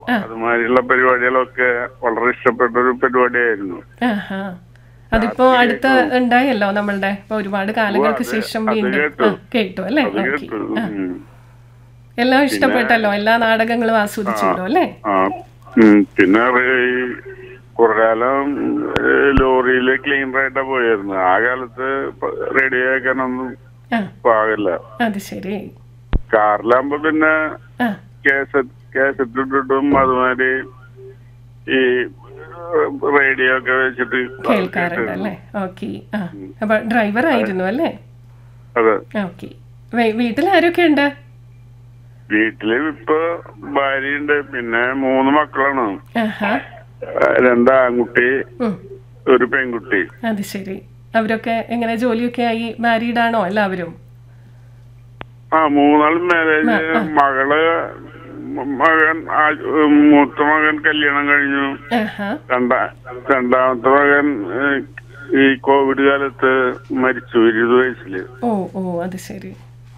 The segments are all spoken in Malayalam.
അതുമാതിരിയുള്ള പരിപാടികളൊക്കെ വളരെ ഇഷ്ടപ്പെട്ട ഒരു പരിപാടിയായിരുന്നു ആഹാ അതിപ്പോ അടുത്ത് ഉണ്ടായല്ലോ നമ്മളുടെ ഇപ്പൊ ഒരുപാട് കാലങ്ങൾക്ക് അത് ശേഷം അത് വീണ്ടും കേട്ടു. ആ, കേട്ടു അല്ലേ അത് ഓക്കെ കേട്ടു ഉം. എല്ലാം ഇഷ്ടപ്പെട്ടല്ലോ എല്ലാ നാടകങ്ങളും ആസ്വദിച്ചല്ലോ അല്ലേ ആ ഉം. പിന്നെ ഈ കുറെ കാലം ലോറിയില് ക്ലീൻ റൈഡാ പോയിരുന്നു ആ കാലത്ത് റേഡിയോ കേൾക്കാനൊന്നും ആ പാകില്ല അത് ശരി കാറിലാകുമ്പോ പിന്നെ ആ കേസറ്റ് കേസറ്റ് ഇട്ടിട്ടും അതുമാതിരി ഈ റേഡിയോ ഒക്കെ വെച്ചിട്ട് കേൾക്കാറുണ്ട് അല്ലേ ഓക്കെ ആ അപ്പൊ ഡ്രൈവർ ആയിരുന്നു അല്ലേ അതെ ഓക്കെ വീട്ടിൽ ആരൊക്കെ ഉണ്ട് വീട്ടില് ഇപ്പൊ ഭാര്യയുണ്ട് പിന്നെ മൂന്ന് മക്കളാണ് ആഹാ ആ, രണ്ട് ആൺകുട്ടി ഉം. ഒരു പെൺകുട്ടി അത് ശരി അവരൊക്കെ എങ്ങനെ ജോലിയൊക്കെ ആയി മാരീഡ് ആണോ എല്ലാവരും ആ മൂന്നാളും മാരേജ് മകള് മ- മകൻ ആ- മൂത്ത മകൻ കല്യാണം കഴിഞ്ഞു ആഹാ രണ്ടാ രണ്ടാമത്തെ മകൻ ഏഹ്, ഈ കോവിഡ് കാലത്ത് മരിച്ചു ഇരുപത് വയസ്സില് ഓ ഓ അത് ശരി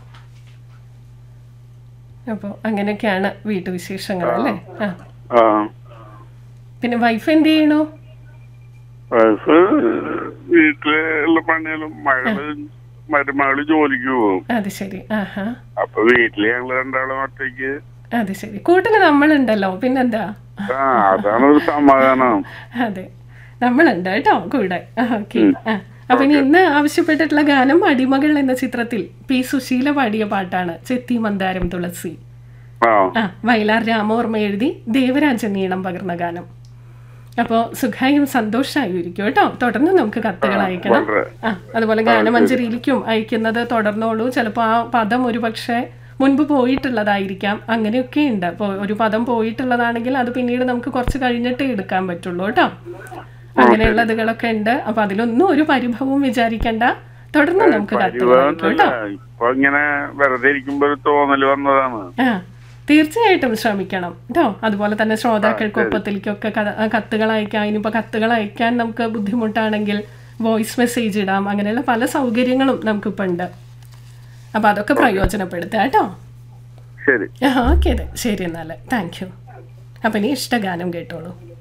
അപ്പോൾ അങ്ങനെയൊക്കെയാണ് വീട്ടുവിശേഷങ്ങൾ അല്ലേ ആ ആ പിന്നെ വൈഫ് എന്ത് ചെയ്യണു വയസ്സ് വീട്ടിലുള്ള പണികളും മകള് മരുമകള് ജോലിക്ക് പോകും അത് ശരി ആഹാ അപ്പൊ വീട്ടില് ഞങ്ങള് രണ്ടാളും ഒറ്റയ്ക്ക് അത് ശരി കൂട്ടിന് നമ്മളുണ്ടല്ലോ പിന്നെന്താ ആ അതാണ് ഒരു സമാധാനം അതെ നമ്മളുണ്ട് കേട്ടോ കൂടെ ഓക്കെ ആ അപ്പൊ ഇനി ഇന്ന് ആവശ്യപ്പെട്ടിട്ടുള്ള ഗാനം അടിമകൾ എന്ന ചിത്രത്തിൽ പി സുശീല പാടിയ പാട്ടാണ് ചെത്തി മന്ദാരം തുളസി ആ ആ വയലാർ രാമോർമ്മ എഴുതി ദേവരാജൻ നീളം പകർന്ന ഗാനം അപ്പോൾ സുഖായും സന്തോഷമായും ഇരിക്കും കേട്ടോ തുടർന്ന് നമുക്ക് കത്തുകൾ അയക്കണം വളരെ ആ അതുപോലെ ഗാനമഞ്ജരിയിലേക്കും അയക്കുന്നത് തുടർന്നോളൂ ചിലപ്പോൾ ആ പദം ഒരു പക്ഷേ മുൻപ് പോയിട്ടുള്ളതായിരിക്കാം അങ്ങനെയൊക്കെ ഉണ്ട് അപ്പോൾ ഒരു പദം പോയിട്ടുള്ളതാണെങ്കിൽ അത് പിന്നീട് നമുക്ക് കുറച്ച് കഴിഞ്ഞിട്ടേ എടുക്കാൻ പറ്റുള്ളൂ കേട്ടോ അങ്ങനെയുള്ളതുകളൊക്കെ ഉണ്ട് അപ്പൊ അതിലൊന്നും ഒരു പരിഭവവും വിചാരിക്കണ്ട തുടർന്ന് നമുക്ക് കത്തുകൾ അയക്കും പരിഭവമൊന്നുമില്ല കേട്ടോ ഇപ്പൊ ഇങ്ങനെ വെറുതെ ഇരിക്കുമ്പോ ഒരു തോന്നല് വന്നതാണ് ആ തീർച്ചയായിട്ടും ശ്രമിക്കണം കേട്ടോ അതുപോലെ തന്നെ ശ്രോതാക്കൾക്കൊപ്പത്തിലേക്കൊക്കെ ക- കത്തുകൾ അയക്കാം ഇനിയിപ്പോൾ കത്തുകൾ അയക്കാൻ നമുക്ക് ബുദ്ധിമുട്ടാണെങ്കിൽ വോയിസ് മെസ്സേജ് ഇടാം അങ്ങനെയുള്ള പല സൗകര്യങ്ങളും നമുക്കിപ്പോൾ ഉണ്ട് അപ്പോൾ അതൊക്കെ പ്രയോജനപ്പെടുത്തുക കേട്ടോ ശരി ആ ഓക്കെ അതെ ശരി എന്നാൽ താങ്ക് യു അപ്പം ഇനി ഇഷ്ടഗാനം കേട്ടോളൂ